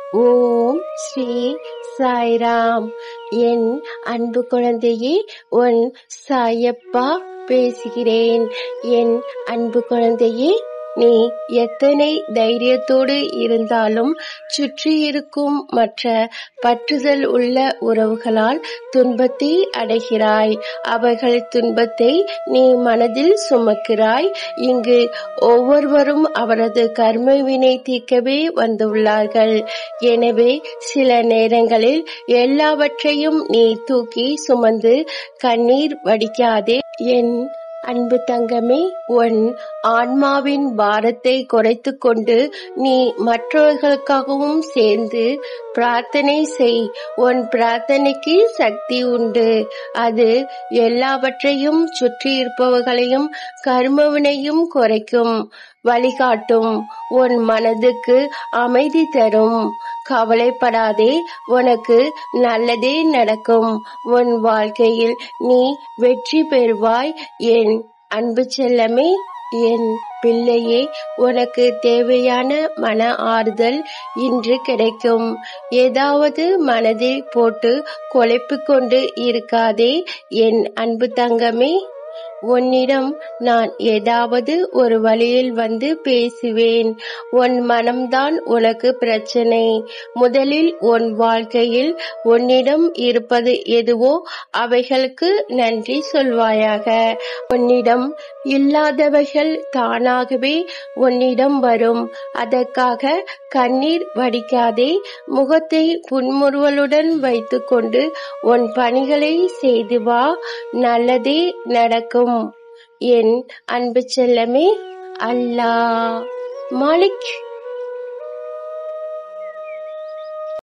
ஓம் ஸ்ரீ சாய்ராம் என் அன்பு குழந்தையே உன் சாயப்பா பேசுகிறேன் என் அன்பு குழந்தையே நீ எத்தனை தைரியத்தோடு இருந்தாலும் சுற்றி இருக்கும் மற்ற பற்றுதல் உள்ள உறவுகளால் துன்பத்தை அடைகிறாய் அவர்கள் துன்பத்தை நீ மனதில் சுமக்கிறாய் இங்கு ஒவ்வொருவரும் அவரது கர்ம வினை தீர்க்கவே வந்துள்ளார்கள் எனவே சில நேரங்களில் எல்லாவற்றையும் நீ தூக்கி சுமந்து கண்ணீர் வடிக்காதே என் அன்பு தங்கமே உன் ஆன்மாவின் பாரத்தை குறைத்து கொண்டு நீ மற்றவர்களுக்காகவும் சேர்ந்து பிரார்த்தனை செய் உன் பிரார்த்தனைக்கு சக்தி உண்டு அது எல்லாவற்றையும் சுற்றி இருப்பவர்களையும் கர்மவினையும் குறைக்கும் வழிகாட்டும் உன் மனதுக்கு அமைதி தரும் கவலைப்படாதே உனக்கு நல்லதே நடக்கும் உன் வாழ்க்கையில் நீ வெற்றி பெறுவாய் என் அன்பு செல்லமே என் பிள்ளையே உனக்கு தேவையான மன ஆறுதல் இன்று கிடைக்கும் ஏதாவது மனதை போட்டு குழப்பிக் கொண்டு இருக்காதே என் அன்பு தங்கமே உன்னிடம் நான் ஏதாவது ஒரு வழியில் வந்து பேசுவேன் உன் மனம்தான் உனக்கு பிரச்சனை முதலில் உன் வாழ்க்கையில் உன்னிடம் இருப்பது எதுவோ அவைகளுக்கு நன்றி சொல்வாயாக உன்னிடம் இல்லாதவைகள் தானாகவே உன்னிடம் வரும் அதற்காக கண்ணீர் வடிக்காதே முகத்தை புன்முறுவலுடன் வைத்துக்கொண்டு உன் பணிகளை செய்து வா நல்லதே நடக்கும் என் அன்பு செல்லமே அல்லாஹ் மாலிக்